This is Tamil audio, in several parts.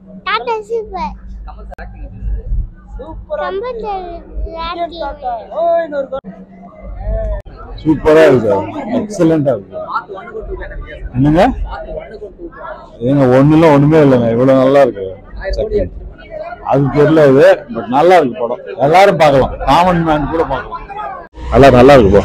Tata super Kamal sir acting எப்படி இருந்தது கம்பத்தில் சூப்பரா இருக்கு சார் எக்ஸலண்டா இருக்கு பார்த்து ஒன்று கொண்டு என்ன வித்தியாசம் என்னங்க பார்த்து ஒன்று கொண்டு ஏங்க ஒண்ணுல ஒண்ணுமே இல்லைங்க இவ்வளவு நல்லா இருக்கு ஆயிரம் கோடி அடிச்சிட்டு போனாங்க அது தெரியல இது பட் நல்லா இருக்கு படம் எல்லாரும் பார்க்கலாம் காமன் மேன் கூட பார்க்கலாம் நல்லா நல்லா இருக்கு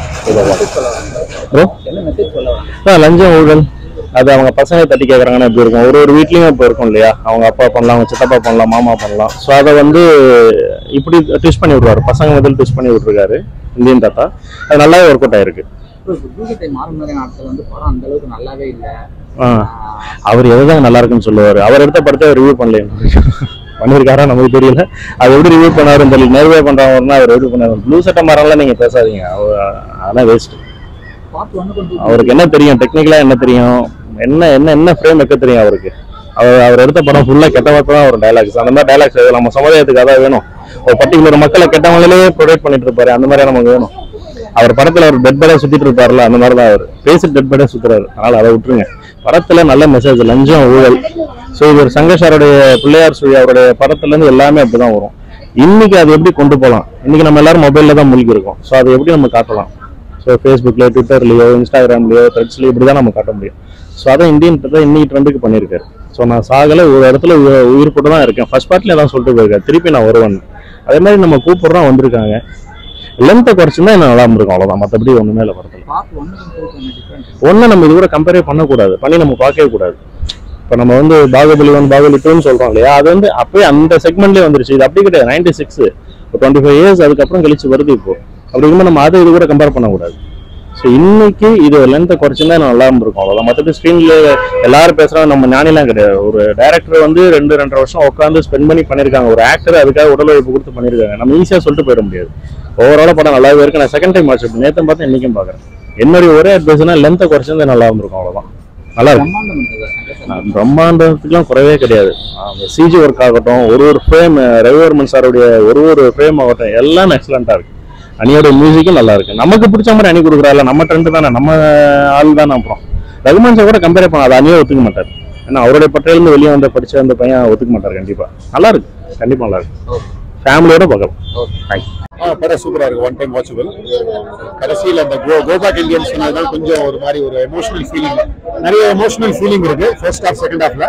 ப்ரோ என்ன மெசேஜ் சொல்ல வந்தீங்க லஞ்சம் ஊழல் அது அவங்க பசங்க தட்டி கேட்குறாங்கன்னா எப்படி இருக்கும் ஒரு ஒரு வீட்லயும் இப்போ இருக்கும் இல்லையா அவங்க அப்பா பண்ணலாம் அவங்க சித்தப்பா பண்ணலாம் மாமா பண்ணலாம் ஸோ அதை வந்து இப்படி ட்விஸ்ட் பண்ணி விட்ருவாரு பசங்க முதல் ட்விஸ்ட் பண்ணி விட்ருக்காரு இந்தியன் தாத்தா அது நல்லாவே ஒர்க் அவுட் ஆயிருக்கு பூஜத்தை மாறும் மாதிரி நாட்கள் வந்து படம் அந்த அளவுக்கு நல்லாவே இல்ல ஆ. அவர் எதுதான் நல்லா இருக்குன்னு சொல்லுவாரு அவர் எடுத்த படத்தை அவர் ரிவ்யூ பண்ணல பண்ணிருக்காரா நமக்கு தெரியல அது எப்படி ரிவ்யூ பண்ணாருன்னு தெரியல நேர்வே பண்றவர்னா அவர் ரிவ்யூ பண்ணாரு ப்ளூ சட்டை மரம்லாம் நீங்க பேசாதீங்க அவர் அதெல்லாம் வேஸ்ட் பார்த்து ஒன்று கொண்டு அவருக்கு என்ன தெரியும் டெக்னிக்கலா என்ன தெரியும் என்ன என்ன என்ன ஃப்ரேம் வைக்க தெரியும் அவருக்கு அவர் அவர் எடுத்த படம் ஃபுல்லா கெட்ட வார்த்தை தான் ஒரு டைலாக்ஸ் அந்த மாதிரி டைலாக்ஸ் நம்ம சமுதாயத்துக்கு அதான் வேணும் ஒரு பர்டிகுலர் மக்களை கெட்டவங்களே ப்ரொவைட் பண்ணிட்டு இருப்பாரு அந்த மாதிரி நமக்கு வேணும் அவர் படத்துல ஒரு டெட் பேடா சுத்திட்டு இருப்பாருல அந்த மாதிரி தான் அவர் பேசி டெட் பேடா சுத்துறாரு அதனால அதை விட்டுருங்க படத்துல நல்ல மெசேஜ் லஞ்சம் ஊழல் ஸோ இது ஒரு சங்கஷாருடைய பிள்ளையார் சுழி அவருடைய படத்துல இருந்து எல்லாமே அப்படிதான் வரும் இன்னைக்கு அது எப்படி கொண்டு போகலாம் இன்னைக்கு நம்ம எல்லாரும் மொபைல்ல தான் மூழ்கி இருக்கோம் ஸோ அதை எப்படி நம்ம காட்டலாம் ஸோ ஃபேஸ்புக்ல ட்விட்டர்லயோ இன்ஸ்டாகிராம்லயோ த்ரெட்ஸ்லயோ இப்படி தான் நம்ம காட்ட முடியும் ஸோ அதான் இந்தியன் தான் இன்னைக்கு ட்ரெண்டுக்கு பண்ணியிருக்காரு ஸோ நான் சாகல ஒரு இடத்துல உய- உயிர் போட்டு தான் இருக்கேன் ஃபர்ஸ்ட் பார்ட்ல தான் சொல்லிட்டு போயிருக்காரு திருப்பி நான் வருவேன் அதே மாதிரி நம்ம கூப்பிடுறோம் வந்திருக்காங்க லென்த்தை குறைச்சிருந்தா என்ன நல்லா இருந்திருக்கும் அவ்வளோதான் மற்றபடி ஒன்றுமே இல்லை படத்தில் பார்த்து ஒன்று கொண்டு என்ன டிஃப்ரெண்ட் ஒன்றும் நம்ம இது கூட கம்பேரே பண்ணக்கூடாது பண்ணி நம்ம பார்க்கவே கூடாது இப்போ நம்ம வந்து பாகுபலி ஒன் பாகுபலி டூன்னு சொல்றோம் இல்லையா அது வந்து அப்பயே அந்த செக்மெண்ட்லேயே வந்துருச்சு இது அப்படி கிடையாது ninety six twenty five years அதுக்கப்புறம் கழிச்சு வருது இப்போ அப்படி இருக்கும்போது நம்ம அதை இது கூட கம்பேர் பண்ணக்கூடாது ஸோ இன்னைக்கு இது லென்த்தை குறைச்சிருந்தா நல்லா இருந்திருக்கும் அவ்வளோதான் மற்றபடி ஸ்க்ரீன்ல எல்லாரும் பேசுறாங்க நம்ம ஞானிலாம் கிடையாது ஒரு டேரக்டர் வந்து ரெண்டு ரெண்டரை வருஷம் உட்காந்து ஸ்பெண்ட் பண்ணி பண்ணியிருக்காங்க ஒரு ஆக்டர் அதுக்காக உடல் உழைப்பு கொடுத்து பண்ணியிருக்காங்க நம்ம ஈஸியாக சொல்லிட்டு போயிட முடியாது ஓவராலாக படம் நல்லாவே இருக்கு நான் செகண்ட் டைம் வாட்ச் நேற்று பார்த்தா இன்னைக்கும் பார்க்குறேன் என்னுடைய ஒரே அட்வைஸ்னா லென்த்தை குறைச்சிருந்தா நல்லா இருந்திருக்கும் அவ்வளோதான் நல்லா இருக்கும் பிரம்மாண்டம் இருந்தது நான் பிரம்மாண்டத்துக்குலாம் குறைவே கிடையாது அந்த சிஜி ஒர்க் ஆகட்டும் ஒரு ஒரு ஃப்ரேம் ரவிவர்மன் சாருடைய ஒரு ஒரு ஃப்ரேம் ஆகட்டும் எல்லாம் எக்ஸலண்டா இருக்கு அணியோட மியூசிக்கும் நல்லா இருக்கு நமக்கு பிடிச்ச மாதிரி அணி கொடுக்குறாருல நம்ம ட்ரெண்ட் தானே நம்ம ஆள் தானே அப்புறம் ரகுமான் சார் கூட கம்பேர் பண்ண அதை அணியை ஒத்துக்க மாட்டார் ஏன்னா அவருடைய பட்டியலிருந்து வெளியே வந்த படிச்ச அந்த பையன் ஒத்துக்க மாட்டார் கண்டிப்பா நல்லா இருக்கு கண்டிப்பா நல்லா இருக்கு ஃபேமிலியோட பார்க்கலாம் தேங்க்யூ ஆ படம் சூப்பரா இருக்கு ஒன் டைம் வாட்சபிள் கடைசியில் அந்த கோ கோபேக் இந்தியன்ஸ் சொன்னதுதான் கொஞ்சம் ஒரு மாதிரி ஒரு எமோஷனல் ஃபீலிங் நிறைய எமோஷனல் ஃபீலிங் இருக்கு ஃபர்ஸ்ட் ஹாஃப் செகண்ட் ஹாஃப்ல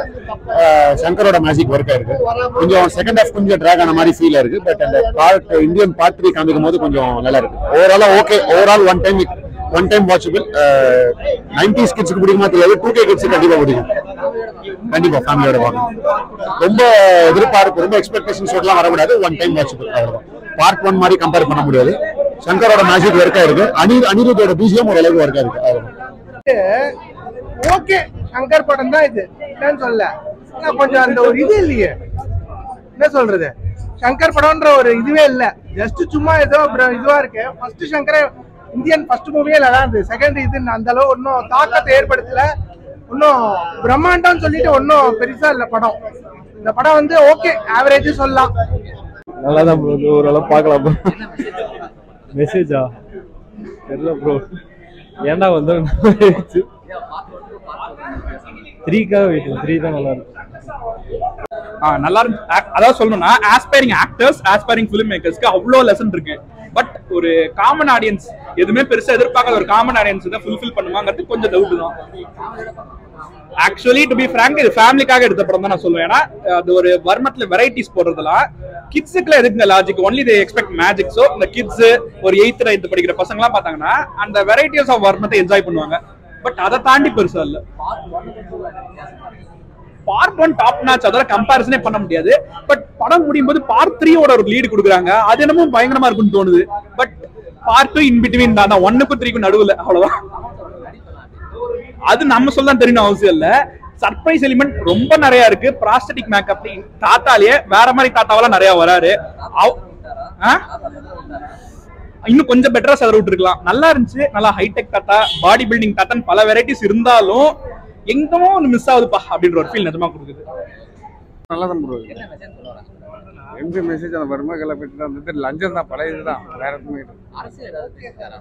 சங்கரோட மேஜிக் ஒர்க் ஆயிருக்கு கொஞ்சம் செகண்ட் ஹாஃப் கொஞ்சம் ட்ராக் ஆன மாதிரி ஃபீல் இருக்கு பட் அந்த பார்ட் இந்தியன் பார்ட் த்ரீ காமிக்கும் போது கொஞ்சம் நல்லா இருக்கு ஓவராலா okay overall one time one time watchable nineties கிட்ஸ்க்கு பிடிக்குமா தெரியாது டூ கே கிட்ஸ் கண்டிப்பா பிடிக்கும் கண்டிப்பா ஃபேமிலியோட பார்க்கணும் ரொம்ப எதிர்பார்ப்பு ரொம்ப எக்ஸ்பெக்டேஷன்ஸ் எல்லாம் வரக்கூடாது ஒன் டைம் வாட்சபிள் அவ்வளவுதான் பார்ட் ஒன் மாதிரி கம்பேர் பண்ண முடியாது சங்கரோட மேஜிக் ஒர்க் ஆயிருக்கு அனி அனிருத்தோட பிஜிஎம் ஓரளவுக்கு ஒர்க் ஆயிருக்கு அவ்வளவுதான் ஓகே சங்கர் படம் தான் இது என்னன்னு சொல்ல ஆனா கொஞ்சம் அந்த ஒரு இது இல்லையே என்ன சொல்றது சங்கர் படம்ன்ற ஒரு இதுவே இல்ல ஜஸ்ட் சும்மா ஏதோ அப்புறம் இதுவா இருக்கு ஃபர்ஸ்ட் சங்கர் இந்தியன் ஃபர்ஸ்ட் மூவியே நல்லா இருந்தது செகண்ட் இது அந்த அளவு ஒன்றும் தாக்கத்தை ஏற்படுத்தல ஒன்றும் பிரம்மாண்டம்னு சொல்லிட்டு ஒன்றும் பெருசா இல்ல படம் இந்த படம் வந்து ஓகே ஆவரேஜ் சொல்லலாம் நல்லா தான் ப்ரோ ஓரளவு பார்க்கலாம் ப்ரோ மெசேஜா தெரியல ப்ரோ ஏன்டா வந்து த்ரீக்காக வெயிட் த்ரீ தான் நல்லா இருக்கும் ஆ, நல்லா இருக்கு Act- அதாவது சொல்லணும்னா ஆஸ்பைரிங் ஆக்டர்ஸ் ஆஸ்பைரிங் ஃபிலிம் மேக்கர்ஸ்க்கு அவ்வளோ லெசன் இருக்கு பட் ஒரு காமன் ஆடியன்ஸ் எதுவுமே பெருசா எதிர்பார்க்காத ஒரு காமன் ஆடியன்ஸ் தான் ஃபுல்ஃபில் பண்ணுவாங்கிறது கொஞ்சம் டவுட் தான் ஆக்சுவலி டு பி ஃப்ராங்க் இது ஃபேமிலிக்காக எடுத்த படம் தான் நான் சொல்லுவேன் ஏன்னா அது ஒரு வர்மத்துல வெரைட்டிஸ் போடுறதுலாம் கிட்ஸுக்குலாம் எதுக்குங்க logic only they expect magic so இந்த கிட்ஸ் ஒரு எயித்து நைன்த் படிக்கிற பசங்கலாம் பார்த்தாங்கன்னா அந்த வெரைட்டிஸ் ஆஃப் வர்மத்தை என்ஜாய் பண்ணுவாங்க பட் அதை தாண்டி பெருசா இல்லை பார்ட் ஒன் டாப் மேட்ச் அதோட கம்பேரிசனே பண்ண முடியாது பட் படம் முடியும் போது பார்ட் த்ரீயோட ஒரு லீடு கொடுக்குறாங்க அது என்னமோ பயங்கரமா இருக்கும்னு தோணுது but part two in between தான் ஒன்னுக்கும் த்ரீக்கும் நடுவுல அவ்வளவுதான் அது நம்ம சொல்ல தெரியணும் அவசியம் இல்ல சர்ப்ரைஸ் எலிமெண்ட் ரொம்ப நிறைய இருக்கு ப்ராஸ்டட்டிக் மேக்கப் தாத்தாலேயே வேற மாதிரி தாத்தாவெல்லாம் நிறைய வராரு அவ்- ஆ? இன்னும் கொஞ்சம் பெட்டரா செதற விட்டுருக்கலாம் நல்லா இருந்துச்சு நல்லா ஹைடெக் தாத்தா பாடி பில்டிங் தாத்தான்னு பல வெரைட்டிஸ் இருந்தாலும் எங்கமோ ஒன்று மிஸ் ஆகுதுப்பா அப்படின்ற ஒரு ஃபீல் நிஜமா கொடுக்குது நல்லா தான் ப்ரோ எம்பி மெசேஜ் அந்த வருமகளை பற்றி தான் இருந்தது லஞ்சம் தான் பழைய இதுதான் வேற எதுவுமே இல்லை அரசியல் ஏதாவது பேசுறாரா?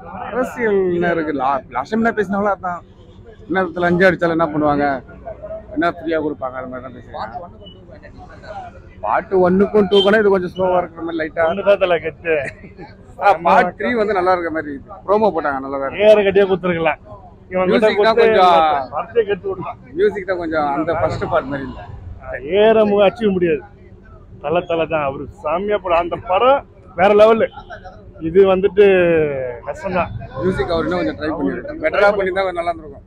அரசியல் என்ன இருக்கு லா லாஸ்ட் டைம் என்ன பேசினாலும் அதான் என்ன லஞ்சம் அடிச்சாலும் என்ன பண்ணுவாங்க என்ன ஃப்ரீயாக கொடுப்பாங்க அது மாதிரி தான் பேசுகிறாங்க பாட்டு ஒன்றுக்கும் டூக்குனா இது கொஞ்சம் ஸ்லோவாக இருக்கிற மாதிரி லைட்டாக கெத்து பார்ட் த்ரீ வந்து நல்லா இருக்கிற மாதிரி ப்ரோமோ போட்டாங்க நல்லா தான் ஏற கட்டியா குத்துருக்கலாம் இவன் கிட்ட Music தான் குத்து கொஞ்சம் வரிசையை கெடுத்து விட்டான் மியூசிக் தான் கொஞ்சம் அந்த ஃபர்ஸ்ட் பார்ட் மாதிரி இல்லை ஏற மு அச்சிக்க முடியாது தலை தலை தான் அவரு சாமியா படம் அந்த படம் வேற லெவலு இது வந்துட்டு கஷ்டம்தான் மியூசிக் அவர் இன்னும் கொஞ்சம் ட்ரை பண்ணிருக்கோம் பெட்டராக பண்ணியிருந்தா கொஞ்சம் நல்லா இருந்திருக்கும்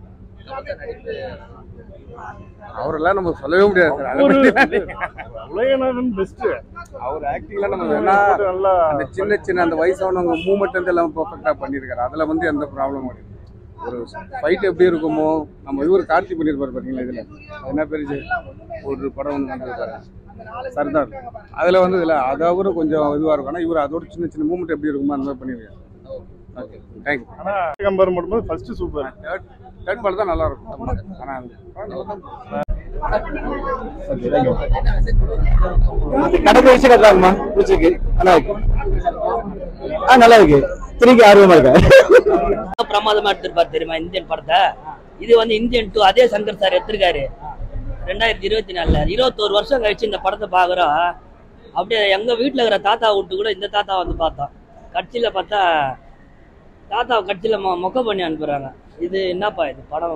அவரெல்லாம் நம்ம சொல்லவே முடியாது சார் அதை ஒரு பத்தி உலகநாதன் பெஸ்ட் அவர் ஆக்டிங்லாம் நம்ம வேணா நல்லா அந்த சின்ன சின்ன அந்த வயசானவங்க மூமெண்ட் வந்து எல்லாம் பர்ஃபெக்டாக பண்ணியிருக்காரு அதில் வந்து எந்த ப்ராப்ளமும் கிடையாது ஒரு ஃபைட் எப்படி இருக்குமோ நம்ம இவர் கார்த்தி பண்ணியிருப்பாரு பார்த்தீங்களா இதில் என்ன பேர் இது? ஒரு படம் ஒன்று வந்திருப்பாரு சர்தார் அதில் வந்து இதில் அது அவரும் கொஞ்சம் இதுவாக இருக்கும் ஆனால் இவர் அதோட சின்ன சின்ன மூமெண்ட் எப்படி இருக்குமோ அந்த மாதிரி பண்ணியிருக்காரு ஓகே தேங்க்யூ ஆனா கம்பேர் பண்ணும்போது first super third third part தான் நல்லா இருக்கும் ஆனால் நடந்த விஷயம் கரெக்டா இருக்குமா பிடிச்சிருக்கு நல்லா இருக்கு ஆ நல்லா இருக்கு திரும்பி ஆர்வமா இருக்கேன் பிரமாதமா எடுத்திருப்பாரு தெரியுமா இந்தியன் படத்தை இது வந்து இந்தியன் டூ அதே சங்கர் சார் எடுத்திருக்காரு ரெண்டாயிரத்தி இருபத்தி நாலுல இருபத்தோரு வருஷம் கழிச்சு இந்த படத்தை பாக்குறோம் அப்படியே எங்க வீட்டுல இருக்கிற தாத்தா விட்டு கூட இந்த தாத்தா வந்து பார்த்தோம் கட்சியில பார்த்தா தாத்தா கட்சியில மொ மொக்க பண்ணி அனுப்புறாங்க இது என்னப்பா இது படம்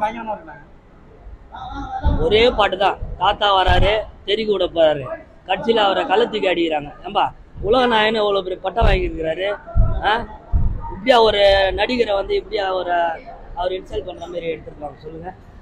ஒரே பாட்டு தான் தாத்தா வராரு தெரி கூட போறாரு கட்சியில அவரை கள்ளத்துக்கு அடிக்கிறாங்க ஏம்பா உலக நாயன்னு இவ்வளவு பெரிய பட்டம் வாங்கியிருக்கிறாரு ஆ இப்படியா ஒரு நடிகரை வந்து இப்படியா ஒரு அவர் இன்சல்ட் பண்ற மாதிரி எடுத்திருப்பாங்க சொல்லுங்க